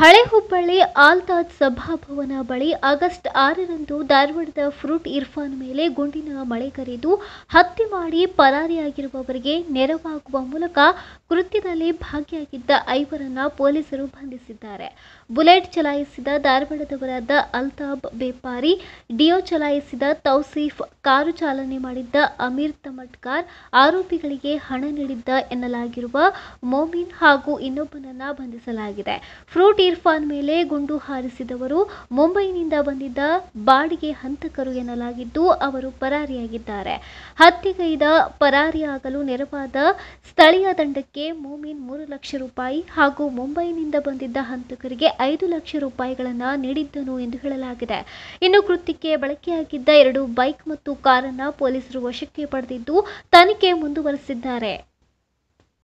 ಹಳೆ ಹುಬ್ಬಳ್ಳಿ ಆಲ್ತಾಜ್ ಸಭಾಭವನ ಬಳಿ ಆಗಸ್ಟ್ ಆರರಂದು ಧಾರವಾಡದ ಫ್ರೂಟ್ ಇರ್ಫಾನ್ ಮೇಲೆ ಗುಂಡಿನ ಮಳೆಗರೆದು ಹತ್ಯೆ ಮಾಡಿ ಪರಾರಿಯಾಗಿರುವವರಿಗೆ ನೆರವಾಗುವ ಮೂಲಕ ಕೃತ್ಯದಲ್ಲಿ ಭಾಗಿಯಾಗಿದ್ದ ಐವರನ್ನ ಪೊಲೀಸರು ಬಂಧಿಸಿದ್ದಾರೆ ಬುಲೆಟ್ ಚಲಾಯಿಸಿದ ಧಾರವಾಡದವರಾದ ಅಲ್ತಾಬ್ ಬೇಪಾರಿ ಡಿಯೋ ಚಲಾಯಿಸಿದ ತೌಸೀಫ್ ಕಾರು ಚಾಲನೆ ಮಾಡಿದ್ದ ಅಮೀರ್ ತಮಟ್ಕಾರ್ ಆರೋಪಿಗಳಿಗೆ ಹಣ ನೀಡಿದ್ದ ಎನ್ನಲಾಗಿರುವ ಮೋಮಿನ್ ಹಾಗೂ ಇನ್ನೊಬ್ಬನನ್ನ ಬಂಧಿಸಲಾಗಿದೆ ಫ್ರೂಟ್ ಇರ್ಫಾನ್ ಮೇಲೆ ಗುಂಡು ಹಾರಿಸಿದವರು ಮುಂಬೈನಿಂದ ಬಂದಿದ್ದ ಬಾಡಿಗೆ ಹಂತಕರು ಎನ್ನಲಾಗಿದ್ದು ಅವರು ಪರಾರಿಯಾಗಿದ್ದಾರೆ ಹತ್ಯೆಗೈದ ಪರಾರಿಯಾಗಲು ನೆರವಾದ ಸ್ಥಳೀಯ ದಂಡಕ್ಕೆ ಮೋಮಿನ್ ಮೂರು ಲಕ್ಷ ರೂಪಾಯಿ ಹಾಗೂ ಮುಂಬೈನಿಂದ ಬಂದಿದ್ದ ಹಂತಕರಿಗೆ ಐದು ಲಕ್ಷ ರೂಪಾಯಿಗಳನ್ನ ನೀಡಿದ್ದನು ಎಂದು ಹೇಳಲಾಗಿದೆ ಇನ್ನು ಕೃತ್ಯಕ್ಕೆ ಬಳಕೆಯಾಗಿದ್ದ ಎರಡು ಬೈಕ್ ಮತ್ತು ಕಾರನ್ನ ಪೊಲೀಸರು ವಶಕ್ಕೆ ಪಡೆದಿದ್ದು ತನಿಖೆ ಮುಂದುವರೆಸಿದ್ದಾರೆ